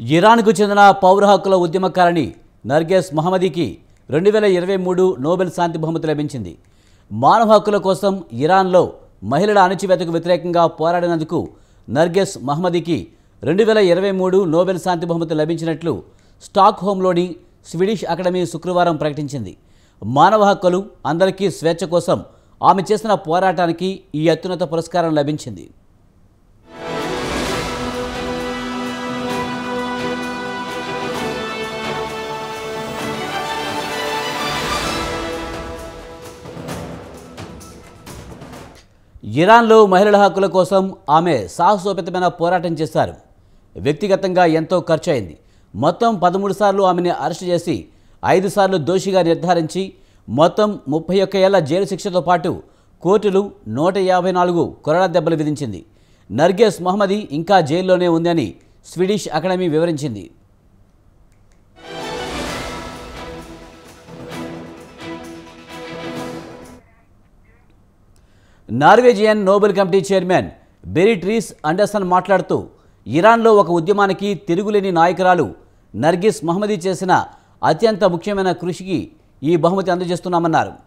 ఇరాన్కు చెందిన పౌర హక్కుల ఉద్యమకారిణి నర్గేస్ మహమ్మదీకి రెండు వేల ఇరవై మూడు నోబెల్ శాంతి బహుమతి లభించింది మానవ హక్కుల కోసం ఇరాన్లో మహిళల అణచివేతకు వ్యతిరేకంగా పోరాడినందుకు నర్గెస్ మహమ్మదీకి రెండు వేల ఇరవై మూడు నోబెల్ శాంతి బహుమతి లభించినట్లు స్టాక్ హోమ్లోని స్వీడిష్ అకాడమీ శుక్రవారం ప్రకటించింది మానవ హక్కులు అందరికీ స్వేచ్ఛ కోసం ఆమె చేసిన పోరాటానికి ఈ అత్యున్నత పురస్కారం లభించింది ఇరాన్లో మహిళల హక్కుల కోసం ఆమె సాహసోపేతమైన పోరాటం చేశారు వ్యక్తిగతంగా ఎంతో ఖర్చు అయింది మొత్తం పదమూడు సార్లు ఆమెను అరెస్టు చేసి ఐదు సార్లు దోషిగా నిర్ధారించి మొత్తం ముప్పై ఒక్క ఏళ్ల జైలు శిక్షతో పాటు కోర్టులు నూట యాభై నాలుగు కొరడా దెబ్బలు విధించింది నర్గేస్ మహమ్మదీ ఇంకా జైల్లోనే ఉందని స్వీడిష్ అకాడమీ వివరించింది Norwegian Nobel committee chairman Berit Reiss Andersen మాట్లాడుతూ ఇరాన్లో ఒక ఉద్యమానికి తిరుగులేని నాయకురాలు నర్గిస్ మహమ్మదీ చేసిన అత్యంత ముఖ్యమైన కృషికి ఈ బహుమతి అందజేస్తున్నామన్నారు